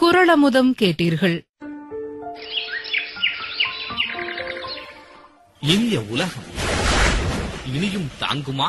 குரளமுதம் கேட்டீர்கள் இனிய உலகம் இனியும் தாங்குமா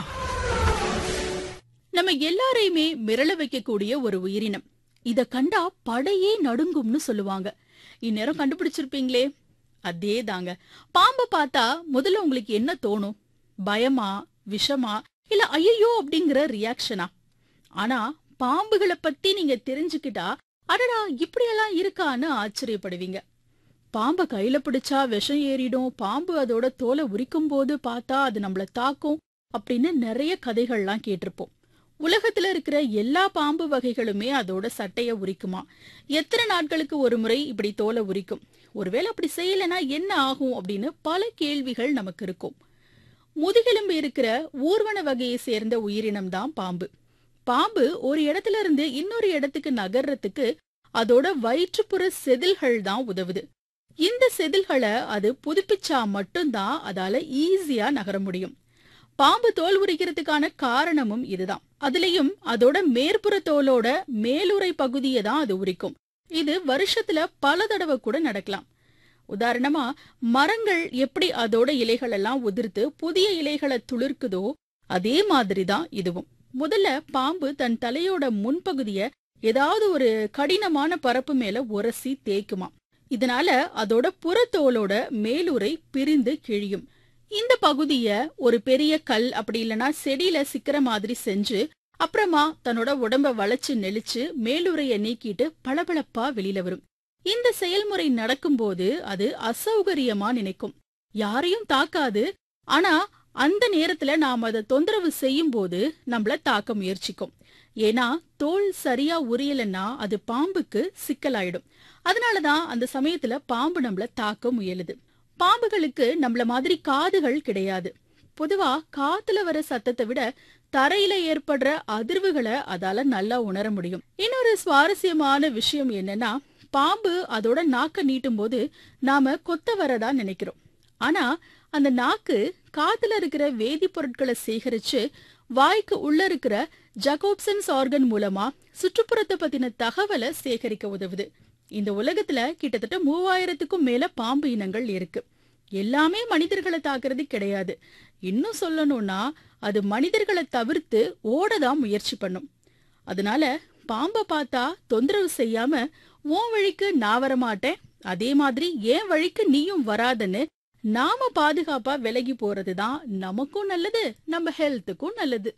நம்ம எல்லாரையுமே மிரள வைக்கக்கூடிய ஒரு உயிரினம் இத கண்டா படையே நடுங்கும்னு சொல்லுவாங்க இந்நேரம் கண்டுபிடிச்சிருப்பீங்களே அதே தாங்க பாம்பை பார்த்தா முதல்ல உங்களுக்கு என்ன தோணும் பயமா விஷமா இல்ல ஐயோ அப்படிங்கிற ரியாக்ஷனா ஆனா பாம்புகளை பத்தி நீங்க தெரிஞ்சுக்கிட்டா அடடா இப்படியெல்லாம் இருக்கான்னு ஆச்சரியப்படுவீங்க பாம்பை கையில பிடிச்சா விஷம் ஏறிடும் பாம்பு அதோட தோலை உரிக்கும் போது பார்த்தா அது நம்மள தாக்கும் அப்படின்னு நிறைய கதைகள்லாம் கேட்டிருப்போம் உலகத்துல இருக்கிற எல்லா பாம்பு வகைகளுமே அதோட சட்டைய உரிக்குமா எத்தனை நாட்களுக்கு ஒரு முறை இப்படி தோலை உரிக்கும் ஒருவேளை அப்படி செய்யலைன்னா என்ன ஆகும் அப்படின்னு பல கேள்விகள் நமக்கு இருக்கும் முதுகெலும்பு இருக்கிற ஊர்வன வகையை சேர்ந்த உயிரினம் தான் பாம்பு பாம்பு ஒரு இடத்துல இருந்து இன்னொரு இடத்துக்கு நகர்றதுக்கு அதோட வயிற்றுப்புற செதில்கள் தான் உதவுது இந்த செதில்களை அது புதுப்பிச்சா மட்டும்தான் அதால ஈஸியா நகர முடியும் பாம்பு தோல் உரிக்கிறதுக்கான காரணமும் இதுதான் அதுலயும் அதோட மேற்புற தோலோட மேலுறை பகுதியை தான் அது உரிக்கும் இது வருஷத்துல பல தடவை கூட நடக்கலாம் உதாரணமா மரங்கள் எப்படி அதோட இலைகள் எல்லாம் உதிர்த்து புதிய இலைகளை துளிர்க்குதோ அதே மாதிரி தான் இதுவும் முதல்ல பாம்பு தன் தலையோட முன்பகுதிய ஏதாவது ஒரு கடினமான பரப்பு மேல உரசி தேய்க்குமா இதனால அதோட புறத்தோலோட மேலுறை பிரிந்து கிழியும் இந்த பகுதிய ஒரு பெரிய கல் அப்படி இல்லனா செடியில சிக்கிற மாதிரி செஞ்சு அப்புறமா தன்னோட உடம்ப வளைச்சு நெளிச்சு மேலுறைய நீக்கிட்டு பளபளப்பா வெளியில வரும் இந்த செயல்முறை நடக்கும்போது அது அசௌகரியமா நினைக்கும் யாரையும் தாக்காது ஆனா அந்த நேரத்துல நாம அதை தொந்தரவு செய்யும் போது நம்மள தாக்க முயற்சிக்கும் ஏன்னா தோல் சரியா உரியலன்னா அது பாம்புக்கு சிக்கலாயிடும் அதனாலதான் அந்த சமயத்துல பாம்பு நம்மள தாக்க முயலுது பாம்புகளுக்கு நம்மள மாதிரி காதுகள் கிடையாது பொதுவா காத்துல வர சத்தத்தை விட தரையில ஏற்படுற அதிர்வுகளை அதால நல்லா உணர முடியும் இன்னொரு சுவாரஸ்யமான விஷயம் என்னன்னா பாம்பு அதோட நாக்க நீட்டும் போது நாம கொத்த வரதா நினைக்கிறோம் ஆனா அந்த நாக்கு காத்துல இருக்கிற வேதிப்பொருட்களை சேகரிச்சு வாய்க்கு உள்ள இருக்கிற ஜகோப்சன்ஸ் ஆர்கன் மூலமா சுற்றுப்புறத்தை பத்தின தகவலை சேகரிக்க உதவுது இந்த உலகத்துல கிட்டத்தட்ட மூவாயிரத்துக்கும் மேல பாம்பு இனங்கள் இருக்கு எல்லாமே மனிதர்களை தாக்குறது கிடையாது இன்னும் சொல்லணும்னா அது மனிதர்களை தவிர்த்து ஓடதான் முயற்சி பண்ணும் அதனால பாம்பை பார்த்தா தொந்தரவு செய்யாம உன் வழிக்கு நான் வரமாட்டேன் அதே மாதிரி என் வழிக்கு நீயும் வராதன்னு நாம பாதுகாப்பா விலகி போறதுதான் நமக்கும் நல்லது நம்ம ஹெல்த்துக்கும் நல்லது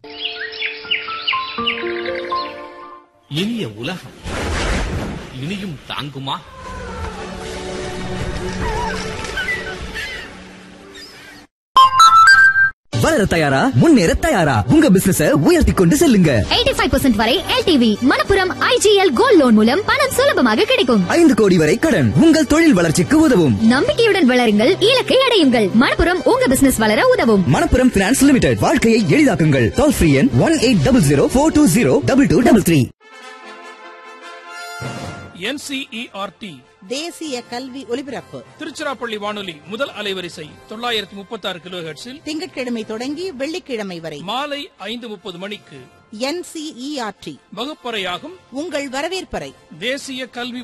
இனிய உலகம் இனியும் தாங்குமா வளர தயாரா முன்னேற தயாரா உங்க பிசினஸ உயர்த்தி கொண்டு செல்லுங்க 85% வரை LTV Manappuram IGL gold loan மூலம் பணம் சுலபமாக கிடைக்கும் ஐந்து கோடி வரை கடன் உங்கள் தொழில் வளர்ச்சிக்கு உதவும் நம்பிக்கையுடன் வளருங்கள் இலக்கை அடையுங்கள் மணப்புரம் உங்க பிசினஸ் வளர உதவும் மணப்புரம் பினான்ஸ் லிமிடெட் வாழ்க்கையை எளிதாக்குங்கள் டோல் ஃப்ரீ எண் one eight double zero four two zero double two double three NCERT தேசிய கல்வி ஒலிபரப்பு திருச்சிராப்பள்ளி வானொலி முதல் அலைவரிசை தொள்ளாயிரத்தி முப்பத்தி ஆறு கிலோ ஹெர்ட்ஸில் திங்கட்கிழமை தொடங்கி வெள்ளிக்கிழமை வரை மாலை ஐந்து முப்பது மணிக்கு என்சிஇஆர்டி வகுப்பறையாகும் உங்கள் வரவேற்பறை தேசிய கல்வி